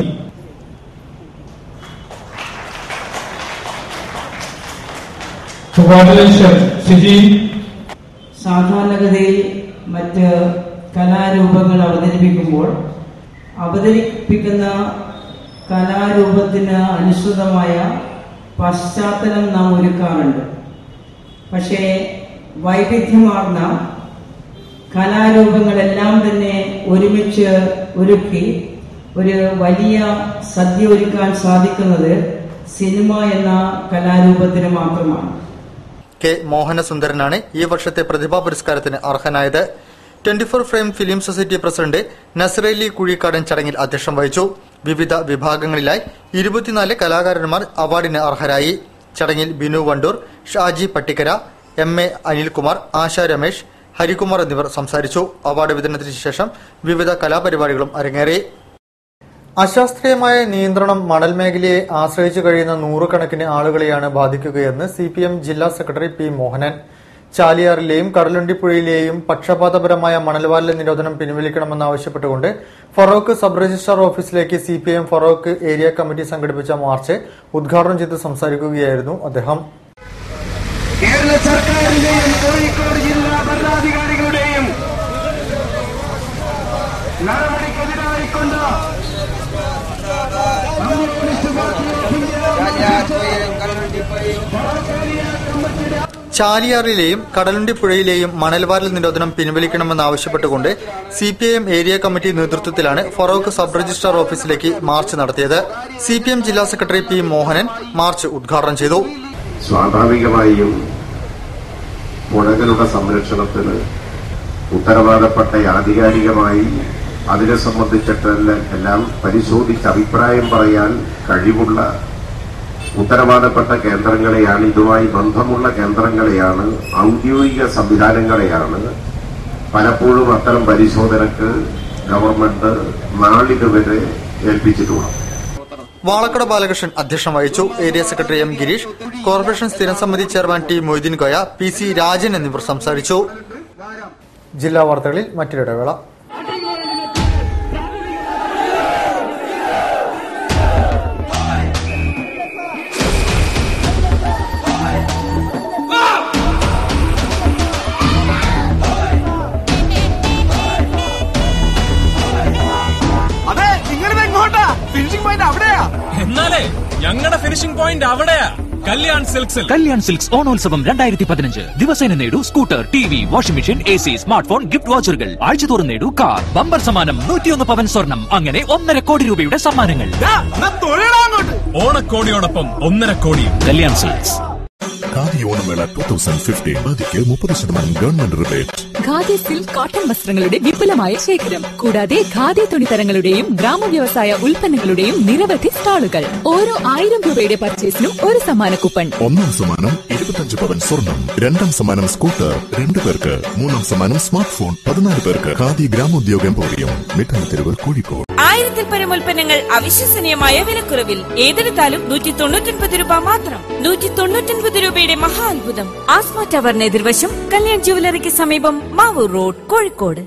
Congratulations, സിജി സാധാരണഗതിയിൽ മറ്റ് കലാരൂപങ്ങൾ അവതരിപ്പിക്കുമ്പോൾ അവതരിപ്പിക്കുന്ന കലാരൂപത്തിന് അനുസൃതമായ പശ്ചാത്തലം നാം ഒരുക്കാറുണ്ട് പക്ഷേ വൈവിധ്യമാർന്ന കലാരൂപങ്ങളെല്ലാം തന്നെ ഒരുമിച്ച് ഒരുക്കി ഒരു വലിയ സദ്യ ഒരുക്കാൻ സാധിക്കുന്നത് സിനിമ എന്ന കലാരൂപത്തിന് മാത്രമാണ് കെ മോഹനസുന്ദരനാണ് ഈ വർഷത്തെ പ്രതിഭാ പുരസ്കാരത്തിന് അർഹനായത് twenty four frame film society president Nasarali Kuzhikkadan ചടങ്ങിൽ അധ്യക്ഷം വഹിച്ചു വിവിധ വിഭാഗങ്ങളിലായി ഇരുപത്തിനാല് കലാകാരന്മാർ അവാർഡിന് അർഹരായി ചടങ്ങിൽ ബിനു വണ്ടൂർ ഷാജി പട്ടിക്കര എം എ അനിൽകുമാർ ആശ രമേശ് ഹരികുമാർ എന്നിവർ സംസാരിച്ചു അവാർഡ് വിതരണത്തിന് ശേഷം വിവിധ കലാപരിപാടികളും അരങ്ങേറി അശാസ്ത്രീയമായ നിയന്ത്രണം മണൽ മേഖലയെ ആശ്രയിച്ചു കഴിയുന്ന നൂറുകണക്കിന് ആളുകളെയാണ് ബാധിക്കുകയെന്ന് സി പി എം ജില്ലാ സെക്രട്ടറി പി മോഹനൻ ചാലിയാറിലെയും കടലുണ്ടിപ്പുഴയിലെയും പക്ഷപാതപരമായ മണൽവാരൽ നിരോധനം പിൻവലിക്കണമെന്നാവശ്യപ്പെട്ടുകൊണ്ട് ഫറോക്ക് സബ് രജിസ്ട്രാർ ഓഫീസിലേക്ക് C P M Feroke area committee സംഘടിപ്പിച്ച മാർച്ച് ഉദ്ഘാടനം ചെയ്ത് സംസാരിക്കുകയായിരുന്നു അദ്ദേഹം കേരള സർക്കാരിന്റെയും കോഴിക്കോട് ജില്ലാ ഭരണാധികാരികളുടെയും നടപടിക്കെതിരായിക്കൊണ്ട് കമ്മ്യൂണിസ്റ്റ് പാർട്ടി ചാലിയാറിലെയും കടലുണ്ടിപ്പുഴയിലെയും മണൽവാരൽ നിരോധനം പിൻവലിക്കണമെന്നാവശ്യപ്പെട്ടുകൊണ്ട് C P I M area committee നേതൃത്വത്തിലാണ് ഫറോക്ക് സബ് രജിസ്ട്രാർ ഓഫീസിലേക്ക് മാർച്ച് നടത്തിയത് സി പി എം ജില്ലാ സെക്രട്ടറി പി മോഹനൻ മാർച്ച് ഉദ്ഘാടനം ചെയ്തു സ്വാഭാവികമായും പുഴകളുടെ സംരക്ഷണത്തിന് ഉത്തരവാദപ്പെട്ട ആധികാരികമായി അതിനെ സംബന്ധിച്ചിട്ടെല്ലാം എല്ലാം പരിശോധിച്ച് അഭിപ്രായം പറയാൻ കഴിവുള്ള ഉത്തരവാദപ്പെട്ട കേന്ദ്രങ്ങളെയാണ് ഇതുമായി ബന്ധമുള്ള കേന്ദ്രങ്ങളെയാണ് ഔദ്യോഗിക സംവിധാനങ്ങളെയാണ് പലപ്പോഴും അത്തരം പരിശോധനക്ക് ഗവൺമെന്റ് നാളിതുവരെ ഏൽപ്പിച്ചിട്ടുള്ളത് വാളക്കട ബാലകൃഷ്ണൻ അധ്യക്ഷം വഹിച്ചു area secretary M Girish corporation സ്ഥിരം സമിതി chairman T Moideen Koya P C Rajan എന്നിവർ സംസാരിച്ചു ജില്ലാ വാർത്തകളിൽ മറ്റൊരിടവേള അതെ നിങ്ങൾ എങ്ങോട്ടാ ഫിനിഷിംഗ് പോയിന്റ് അവിടെയാ എന്നാലേ ഞങ്ങളുടെ ഫിനിഷിംഗ് പോയിന്റ് അവിടെയാ കല്യാൺ സിൽക്സിൽ കല്യാൺ സിൽക്സ് ഓണോത്സവം രണ്ടായിരത്തി പതിനഞ്ച് ദിവസേന നേടൂ scooter T V washing machine A C smart phone gift വാച്ചറുകൾ ആഴ്ചതോറും നേടൂ കാർ ബമ്പർ സമ്മാനം നൂറ്റിയൊന്ന് പവൻ സ്വർണം അങ്ങനെ ഒന്നര കോടി രൂപയുടെ സമ്മാനങ്ങൾ ഓണക്കോടിയോടൊപ്പം ഒന്നര കോടിയും കല്യാൺ സിൽക്സ് ഖാദി ഓണമേള ടൂ തൗസൻഡ് ഫിഫ്റ്റീൻ ഖാദിക്ക് മുപ്പത് ശതമാനം government rebate khadi silk cotton വസ്ത്രങ്ങളുടെ വിപുലമായ ശേഖരം കൂടാതെ ഖാദി തുണിത്തരങ്ങളുടെയും ഗ്രാമവ്യവസായ ഉൽപ്പന്നങ്ങളുടെയും നിരവധി സ്റ്റാളുകൾ ഓരോ ആയിരം രൂപയുടെ പർച്ചേസിനും ഒരു സമ്മാന കൂപ്പൺ ഒന്നാം സമ്മാനം ഇരുപത്തഞ്ച് പവൻ സ്വർണം രണ്ടാം സമ്മാനം സ്കൂട്ടർ രണ്ടു പേർക്ക് മൂന്നാം സമ്മാനം സ്മാർട്ട് ഫോൺ പതിനാല് പേർക്ക് ഖാദി ഗ്രാമോദ്യോഗം പോറിയും മിഠായി തെരുവ് കോഴിക്കോട് ആയിരത്തിൽ പരം ഉൽപ്പന്നങ്ങൾ അവിശ്വസനീയമായ വിലക്കുറവിൽ ഏതെടുത്താലും നൂറ്റി തൊണ്ണൂറ്റൊൻപത് രൂപ മാത്രം നൂറ്റി തൊണ്ണൂറ്റൊൻപത് രൂപയുടെ മഹാ അത്ഭുതം ആസ്മ ടവറിന് എതിർവശം കല്യാൺ ജുവലറിക്ക് സമീപം Mavoor road Kozhikode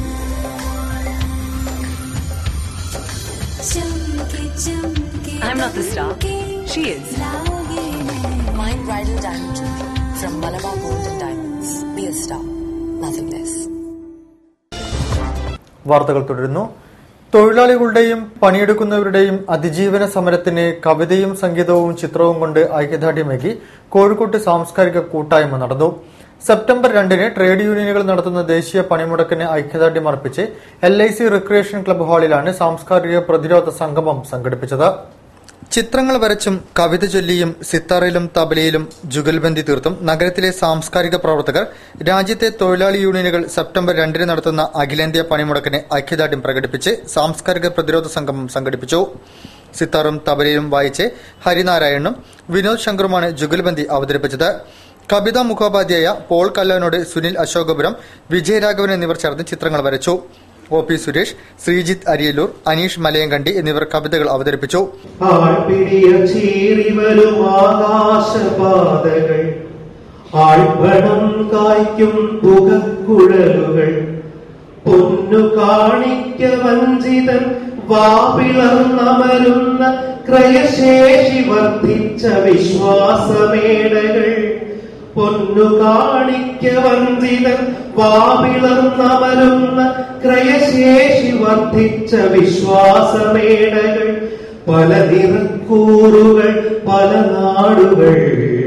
I'm not the star. She is. Mind bridal diamond jewelry from Malabar Gold and Diamonds. Be a star, nothing less. വാർത്തകൾ തുടരുന്നു തൊഴിലാളികളുടെയും പണിയെടുക്കുന്നവരുടെയും അതിജീവന സമരത്തിന് കവിതയും സംഗീതവും ചിത്രവും കൊണ്ട് ഐക്യദാർഢ്യമേകി കോഴിക്കോട്ട് സാംസ്കാരിക കൂട്ടായ്മ നടന്നു സെപ്റ്റംബർ രണ്ടിന് ട്രേഡ് യൂണിയനുകൾ നടത്തുന്ന ദേശീയ പണിമുടക്കിന് ഐക്യദാർഢ്യം അർപ്പിച്ച് L I C recreation club ഹാളിലാണ് സാംസ്കാരിക പ്രതിരോധ സംഗമം സംഘടിപ്പിച്ചത് ചിത്രങ്ങൾ വരച്ചും കവിത ചൊല്ലിയും സിത്താറിലും തബലയിലും ജുഗൽബന്ദി തീർത്തും നഗരത്തിലെ സാംസ്കാരിക പ്രവർത്തകർ രാജ്യത്തെ തൊഴിലാളി യൂണിയനുകൾ സെപ്റ്റംബർ രണ്ടിന് നടത്തുന്ന അഖിലേന്ത്യാ പണിമുടക്കിന് ഐക്യദാർഢ്യം പ്രകടിപ്പിച്ച് സാംസ്കാരിക പ്രതിരോധ സംഗമം സംഘടിപ്പിച്ചു സിത്താറും തബലയും വായിച്ച് ഹരിനാരായണനും വിനോദ് ശങ്കറുമാണ് ജുഗൽബന്ദി അവതരിപ്പിച്ചത് കവിതാ മുഖോപാധ്യായ പോൾ കല്ലാനോട് സുനിൽ അശോകപുരം വിജയരാഘവൻ എന്നിവർ ചേർന്ന് ചിത്രങ്ങൾ വരച്ചു ഒ പി സുരേഷ് ശ്രീജിത്ത് അരിയല്ലൂർ അനീഷ് മലയങ്കണ്ടി എന്നിവർ കവിതകൾ അവതരിപ്പിച്ചു ആൾപിടിയ ചീറിവരും ആകാശപാതകൾ ആൾപണം കായ്ക്കും പുകക്കുഴലുകൾ പൊന്നു കാണിക്ക വഞ്ചിതൻ വാപിളർന്നമരുന്ന ക്രയശേഷി വർദ്ധിച്ച വിശ്വാസമേടകൾ പൊന്നു കാണിക്ക വഞ്ചിതൻ വാപിളർന്നമരുന്ന ക്രയശേഷി വർദ്ധിച്ച വിശ്വാസമേടകൾ പല നിറക്കൂറുകൾ പല നാടുകൾ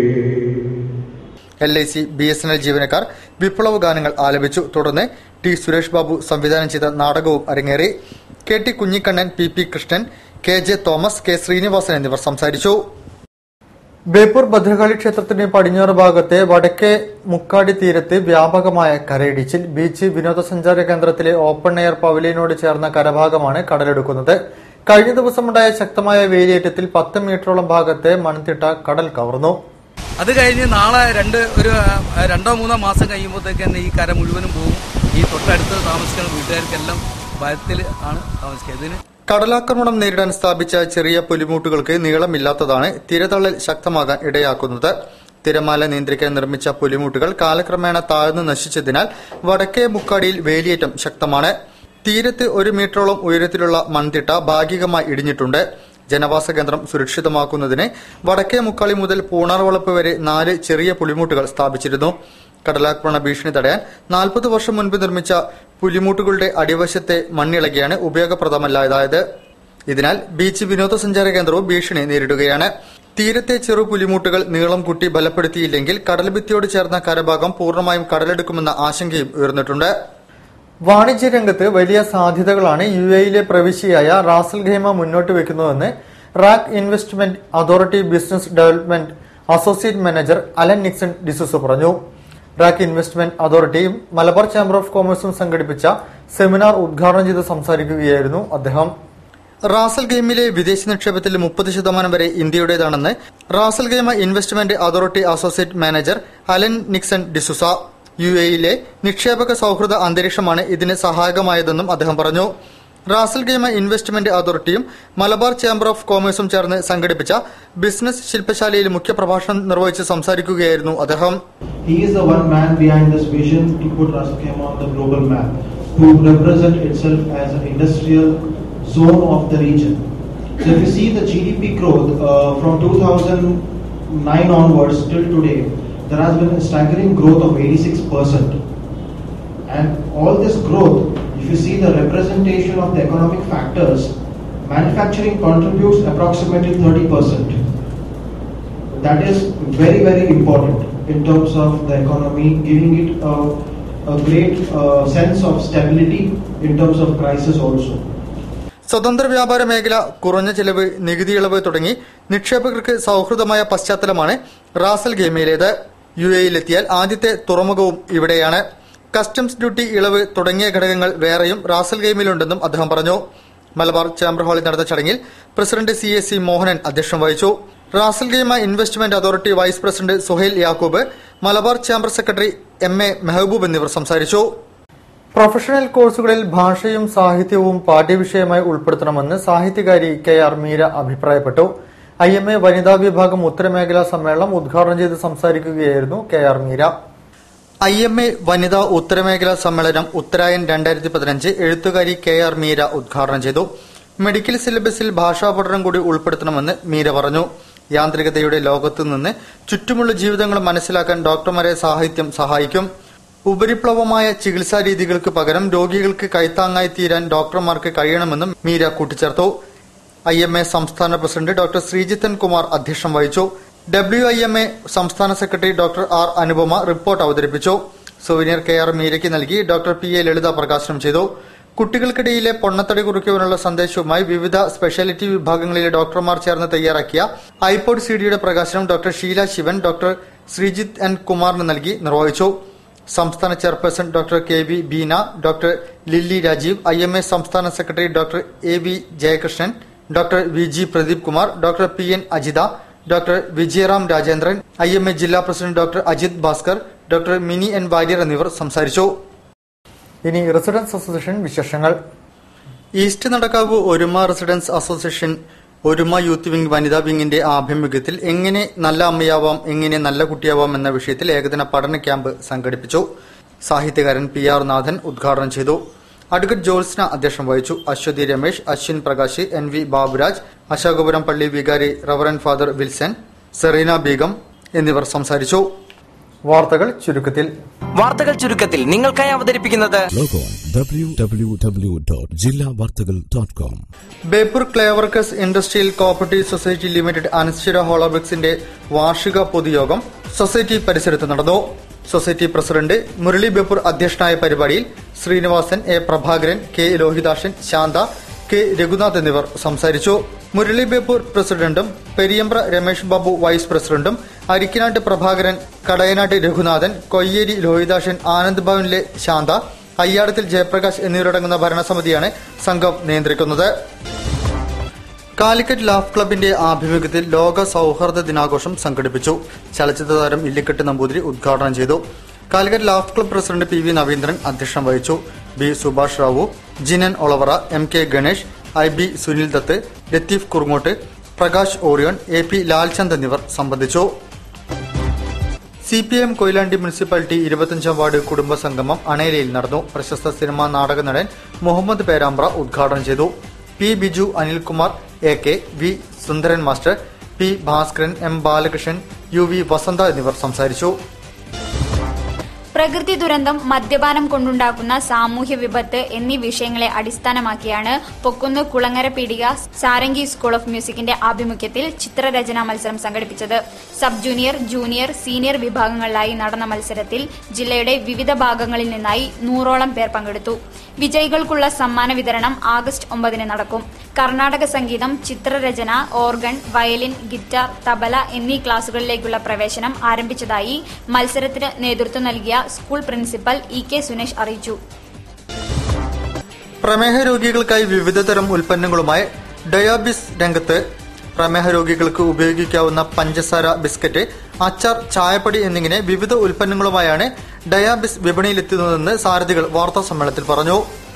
L I C B S N L ജീവനക്കാർ വിപ്ലവ ഗാനങ്ങൾ ആലപിച്ചു തുടർന്ന് ടി സുരേഷ് ബാബു സംവിധാനം ചെയ്ത നാടകവും അരങ്ങേറി K T Kunhikannan P P Krishnan K J Thomas K Srinivasan എന്നിവർ സംസാരിച്ചു ബേപ്പൂർ ഭദ്രകാളി ക്ഷേത്രത്തിന് പടിഞ്ഞാറ് ഭാഗത്തെ വടക്കേ മുക്കാടി തീരത്ത് വ്യാപകമായ കരയിടിച്ചിൽ ബീച്ച് വിനോദസഞ്ചാര കേന്ദ്രത്തിലെ ഓപ്പൺ എയർ പവലിയനോട് ചേർന്ന കരഭാഗമാണ് കടലെടുക്കുന്നത് കഴിഞ്ഞ ദിവസമുണ്ടായ ശക്തമായ വേലിയേറ്റത്തിൽ പത്ത് മീറ്ററോളം ഭാഗത്തെ മൺതിട്ട കടൽ കവർന്നു അത് കഴിഞ്ഞ് നാളെ രണ്ട് ഒരു ആ, രണ്ടോ മൂന്നോ മാസം കഴിയുമ്പോഴത്തേക്ക് തന്നെ ഈ കര മുഴുവനും പോകും ഈ തൊട്ടടുത്ത് താമസിക്കുന്ന വീട്ടുകാർക്കെല്ലാം ഭയത്തിൽ ആണ് താമസിക്കുക ഇതിന് കടലാക്രമണം നേരിടാൻ സ്ഥാപിച്ച ചെറിയ പുലിമുട്ടുകൾക്ക് നീളമില്ലാത്തതാണ് തിരതള്ളൽ ശക്തമാകാൻ ഇടയാക്കുന്നത് തിരമാല നിയന്ത്രിക്കാൻ നിർമ്മിച്ച പുലിമുട്ടുകൾ കാലക്രമേണ താഴ്ന്നു നശിച്ചതിനാൽ വടക്കേ മുക്കാടിയിൽ വേലിയേറ്റം ശക്തമാണ് തീരത്ത് ഒരു മീറ്ററോളം ഉയരത്തിലുള്ള മൺതിട്ട ഭാഗികമായി ഇടിഞ്ഞിട്ടുണ്ട് ജനവാസ കേന്ദ്രം സുരക്ഷിതമാക്കുന്നതിന് വടക്കേ മുക്കാളി മുതൽ പൂണാർവളപ്പ് വരെ നാല് ചെറിയ പുലിമുട്ടുകൾ സ്ഥാപിച്ചിരുന്നു കടലാക്രമണ ഭീഷണി തടയാൻ നാൽപ്പത് വർഷം മുൻപ് നിർമ്മിച്ച പുലിമുട്ടുകളുടെ അടിവശത്തെ മണ്ണിളകിയാണ് ഉപയോഗപ്രദമല്ലാതായത് ഇതിനാൽ ബീച്ച് വിനോദസഞ്ചാര കേന്ദ്രവും ഭീഷണി നേരിടുകയാണ് തീരത്തെ ചെറു പുലിമുട്ടുകൾ നീളം കൂട്ടി ബലപ്പെടുത്തിയില്ലെങ്കിൽ കടൽഭിത്തിയോട് ചേർന്ന കരഭാഗം പൂർണ്ണമായും കടലെടുക്കുമെന്ന ആശങ്കയും ഉയർന്നിട്ടുണ്ട് വാണിജ്യ രംഗത്ത് വലിയ സാധ്യതകളാണ് യു എയിലെ പ്രവിശ്യയായ റാസൽ ഖൈമ മുന്നോട്ട് വെക്കുന്നതെന്ന് RAK investment authority business development associate manager Alan Nixon D'Souza പറഞ്ഞു റാക്ക് ഇൻവെസ്റ്റ്മെന്റ് അതോറിറ്റിയും മലബാർ ചേംബർ ഓഫ് കോമേഴ്സും സംഘടിപ്പിച്ച സെമിനാർ ഉദ്ഘാടനം ചെയ്ത് സംസാരിക്കുകയായിരുന്നു അദ്ദേഹം റാസൽ ഗെയിമിലെ വിദേശ നിക്ഷേപത്തിൽ മുപ്പത് ശതമാനം വരെ ഇന്ത്യയുടേതാണെന്ന് Ras al Khaimah investment authority associate manager Alan Nixon D'Souza U എയിലെ നിക്ഷേപക സൌഹൃദ അന്തരീക്ഷമാണ് ഇതിന് സഹായകമായതെന്നും അദ്ദേഹം പറഞ്ഞു റാസൽ ഗെയിമ ഇൻവെസ്റ്റ്മെന്റ് അതോറിറ്റിയും മലബാർ ചേംബർ ഓഫ് കോമേഴ്സും ചേർന്ന് സംഘടിപ്പിച്ച ബിസിനസ് ശില്പശാലയിൽ മുഖ്യപ്രഭാഷണം നിർവഹിച്ച് സംസാരിക്കുകയായിരുന്നു അദ്ദേഹം He is the one man behind this vision to put Raskema on the global map, to represent itself as an industrial zone of the region. So if you see the GDP growth uh, from 2009 onwards till today, there has been a staggering growth of 86%. And all this growth, if you see the representation of the economic factors, manufacturing contributes approximately 30%. That is very, very important in terms of the economy, giving it a, a great uh, sense of stability in terms of crisis also. സ്വതന്ത്ര വ്യാപാര മേഖല കുറഞ്ഞ ചെലവ് നികുതി ഇളവ് തുടങ്ങി നിക്ഷേപകർക്ക് സൌഹൃദമായ പശ്ചാത്തലമാണ് Ras al ഗെയിമയിലേത് U എയിലെത്തിയാൽ ആദ്യത്തെ തുറമുഖവും ഇവിടെയാണ് കസ്റ്റംസ് ഡ്യൂട്ടി ഇളവ് തുടങ്ങിയ ഘടകങ്ങൾ വേറെയും റാസൽ ഗെയിമിലുണ്ടെന്നും അദ്ദേഹം പറഞ്ഞു മലബാർ ചേംബർ ഹാളിൽ നടന്ന ചടങ്ങിൽ president C S C Mohanan അധ്യക്ഷം വഹിച്ചു Ras al Khaimah investment authority vice president Suhail Yaqoob Malabar chamber secretary M A Mehboob എന്നിവർ സംസാരിച്ചു പ്രൊഫഷണൽ കോഴ്സുകളിൽ ഭാഷയും സാഹിത്യവും പാഠ്യവിഷയമായി ഉൾപ്പെടുത്തണമെന്ന് സാഹിത്യകാരി കെ ആർ മീര അഭിപ്രായപ്പെട്ടു ഐ എം എ വനിതാ വിഭാഗം ഉത്തരമേഖലാ സമ്മേളനം ഉദ്ഘാടനം ചെയ്ത് സംസാരിക്കുകയായിരുന്നു K R Meera I M A വനിതാ ഉത്തരമേഖലാ സമ്മേളനം ഉത്തരായൻ രണ്ടായിരത്തി പതിനഞ്ച് എഴുത്തുകാരി കെ ആർ മീര ഉദ്ഘാടനം ചെയ്തു മെഡിക്കൽ സിലബസിൽ ഭാഷാ പഠനം കൂടി ഉൾപ്പെടുത്തണമെന്ന് മീര പറഞ്ഞു യാന്ത്രികതയുടെ ലോകത്തു നിന്ന് ചുറ്റുമുള്ള ജീവിതങ്ങൾ മനസ്സിലാക്കാൻ ഡോക്ടർമാരെ സാഹിത്യം സഹായിക്കും ഉപരിപ്ലവമായ ചികിത്സാ രീതികൾക്ക് പകരം രോഗികൾക്ക് കൈത്താങ്ങായി തീരാൻ ഡോക്ടർമാർക്ക് കഴിയണമെന്നും മീര കൂട്ടിച്ചേർത്തു ഐ എം എ സംസ്ഥാന പ്രസിഡന്റ് ഡോക്ടർ ശ്രീജിത്തൻ കുമാർ അധ്യക്ഷം വഹിച്ചു ഡബ്ല്യു ഐ എം എ സംസ്ഥാന secretary doctor R Anupama report അവതരിപ്പിച്ചു സുവനീർ കെ ആർ മീരയ്ക്ക് നൽകി ഡോക്ടർ പി എ ലളിത പ്രകാശനം ചെയ്തു കുട്ടികൾക്കിടയിലെ പൊണ്ണത്തടി കുറിക്കുവാനുള്ള സന്ദേശവുമായി വിവിധ സ്പെഷ്യാലിറ്റി വിഭാഗങ്ങളിലെ ഡോക്ടർമാർ ചേർന്ന് തയ്യാറാക്കിയ ഐപോഡ് സിഡിയുടെ പ്രകാശനം doctor Sheela Sivan doctor Sreejith N കുമാറിന് നൽകി നിർവഹിച്ചു സംസ്ഥാന chairperson doctor K V Beena doctor Lilly Rajeev I M A സംസ്ഥാന secretary doctor A V Jayakrishnan doctor V G Pradeep Kumar doctor P N Ajitha doctor Vijayaram Rajendran I M A ജില്ലാ president doctor Ajith Bhaskar doctor Mini N Warrier എന്നിവർ സംസാരിച്ചു ഇനി റെസിഡൻസ് അസോസിയേഷൻ വിശേഷങ്ങൾ east Nadakkavu Oruma residence association Oruma youth wing വനിതാ വിംഗിന്റെ ആഭിമുഖ്യത്തിൽ എങ്ങനെ നല്ല അമ്മയാവാം എങ്ങനെ നല്ല കുട്ടിയാവാം എന്ന വിഷയത്തിൽ ഏകദിന പഠന ക്യാമ്പ് സംഘടിപ്പിച്ചു സാഹിത്യകാരൻ പി ആർ നാഥൻ ഉദ്ഘാടനം ചെയ്തു അഡ്വക്കേറ്റ് ജോത്സ്ന അധ്യക്ഷം വഹിച്ചു അശ്വതി രമേശ് അശ്വിൻ പ്രകാശ് എൻ വി ബാബുരാജ് അശോകപുരം പള്ളി വികാരി reverend father Wilson Sereena Beegum എന്നിവർ സംസാരിച്ചു വാർത്തകൾ ചുരുക്കത്തിൽ വാർത്തകൾ ചുരുക്കത്തിൽ നിങ്ങൾക്കായി അവതരിപ്പിക്കുന്നത് log on www.jillavartagal.com Beypore clay workers industrial cooperative society limited Anaswara ഹോളോബ്രിക്സിന്റെ വാർഷിക പൊതുയോഗം സൊസൈറ്റി പരിസരത്ത് നടന്നു സൊസൈറ്റി പ്രസിഡന്റ് മുരളി ബേപ്പൂർ അധ്യക്ഷനായ പരിപാടിയിൽ Srinivasan A Prabhakaran K Lohithashan Shantha K Raghunath എന്നിവർ സംസാരിച്ചു മുരളി ബേപ്പൂർ പ്രസിഡന്റും പെരിയമ്പ്ര രമേഷ് ബാബു വൈസ് പ്രസിഡന്റും അരിക്കനാട്ട് പ്രഭാകരൻ കടയനാട്ട് രഘുനാഥൻ കൊയ്യേരി ലോഹിതാഷൻ ആനന്ദ് ഭവനിലെ ശാന്ത അയ്യാടത്തിൽ ജയപ്രകാശ് എന്നിവരടങ്ങുന്ന ഭരണസമിതിയാണ് സംഘം നിയന്ത്രിക്കുന്നത് കാലിക്കറ്റ് ലാഫ് ക്ലബിന്റെ ആഭിമുഖ്യത്തിൽ ലോക സൌഹാർദ്ദ ദിനാഘോഷം സംഘടിപ്പിച്ചു ചലച്ചിത്ര താരം ഇല്ലിക്കെട്ട് നമ്പൂതിരി ഉദ്ഘാടനം ചെയ്തു Calicut laugh club president P V Naveendran അധ്യക്ഷം വഹിച്ചു B Subhash Rao Jinan Olavara M K Ganesh I B Sunil Dutt Latheef Kurungott Prakash Orion A P Lalchand എന്നിവർ സംബന്ധിച്ചു C P M Koyilandy municipality ഇരുപത്തിയഞ്ചാം വാർഡ് കുടുംബ സംഗമം അണേലയിൽ നടന്നു പ്രശസ്ത സിനിമാ നാടക നടൻ മുഹമ്മദ് പേരാമ്പ്ര ഉദ്ഘാടനം ചെയ്തു P Biju Anilkumar A K V Sundaran master P Bhaskaran M Balakrishnan U V Vasantha എന്നിവർ സംസാരിച്ചു പ്രകൃതി ദുരന്തം മദ്യപാനം കൊണ്ടുണ്ടാക്കുന്ന സാമൂഹ്യ വിപത്ത് എന്നീ വിഷയങ്ങളെ അടിസ്ഥാനമാക്കിയാണ് പൊക്കുന്ന് കുളങ്ങര പീടിക സാരംഗി സ്കൂൾ ഓഫ് മ്യൂസിക്കിന്റെ ആഭിമുഖ്യത്തിൽ ചിത്രരചനാ മത്സരം സംഘടിപ്പിച്ചത് സബ് ജൂനിയർ ജൂനിയർ സീനിയർ വിഭാഗങ്ങളിലായി നടന്ന മത്സരത്തിൽ ജില്ലയുടെ വിവിധ ഭാഗങ്ങളിൽ നിന്നായി നൂറോളം പേർ പങ്കെടുത്തു വിജയികൾക്കുള്ള സമ്മാന വിതരണം ആഗസ്റ്റ് ഒമ്പതിന് നടക്കും കർണാടക സംഗീതം ചിത്രരചന ഓർഗൺ വയലിൻ ഗിറ്റാർ തബല എന്നീ ക്ലാസുകളിലേക്കുള്ള പ്രവേശനം ആരംഭിച്ചതായി മത്സരത്തിന് നേതൃത്വം നൽകിയ school principal E K Sunesh അറിയിച്ചു പ്രമേഹ രോഗികൾക്കായി വിവിധതരം ഉൽപ്പന്നങ്ങളുമായി ഡയാബിസ് രംഗത്ത് പ്രമേഹ രോഗികൾക്ക് ഉപയോഗിക്കാവുന്ന പഞ്ചസാര ബിസ്ക്കറ്റ് അച്ചാർ ചായപ്പൊടി എന്നിങ്ങനെ വിവിധ ഉൽപ്പന്നങ്ങളുമായാണ് ഡയാബിസ് വിപണിയിലെത്തുന്നതെന്ന് സാരഥികൾ വാർത്താ സമ്മേളനത്തിൽ പറഞ്ഞു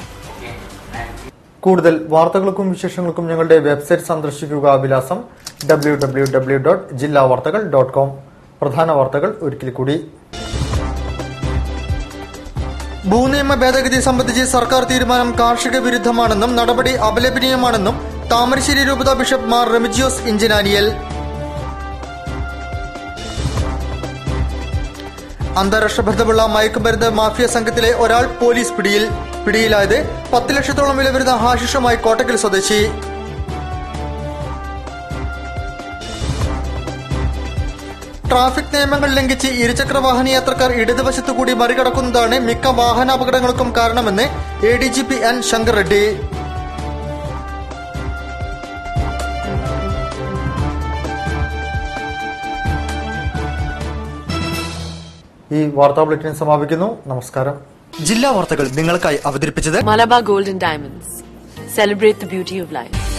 കൂടുതൽ വാർത്തകൾക്കും വിശേഷങ്ങൾക്കും ഞങ്ങളുടെ വെബ്സൈറ്റ് സന്ദർശിക്കുക വിലാസം ഡബ്ല്യൂ ഡബ്ല്യൂ ഡബ്ല്യൂ ഡോട്ട് ജില്ലാ വാർത്തകൾ ഡോട്ട് കോം പ്രധാന വാർത്തകൾ ഒരിക്കൽ കൂടി ഭൂനിയമ ഭേദഗതി സംബന്ധിച്ച് സർക്കാർ തീരുമാനം കാർഷിക വിരുദ്ധമാണെന്നും നടപടി അപലപനീയമാണെന്നും താമരശ്ശേരി രൂപത ബിഷപ്പ് മാർ റെമിജിയോസ് ഇഞ്ചനാനിയൽ അന്താരാഷ്ട്ര ബന്ധമുള്ള മയക്കുമരുന്ന് മാഫിയ സംഘത്തിലെ ഒരാൾ പോലീസ് പിടിയിൽ പിടിയിലായത് പത്ത് ലക്ഷത്തോളം വില വരുന്ന ഹാഷിഷുമായി കോട്ടക്കൽ സ്വദേശി ട്രാഫിക് നിയമങ്ങൾ ലംഘിച്ച് ഇരുചക്ര വാഹന യാത്രക്കാർ ഇടതുവശത്തു കൂടി മറികടക്കുന്നതാണ് മിക്ക വാഹനാപകടങ്ങൾക്കും കാരണമെന്ന് A D G P N Shankar Reddy ഈ വാർത്താ ബുള്ളറ്റിൻ സമാപിക്കുന്നു നമസ്കാരം ജില്ലാ വാർത്തകൾ നിങ്ങൾക്കായി അവതരിപ്പിച്ചത് Malabar Golden Diamonds. Celebrate the beauty of life.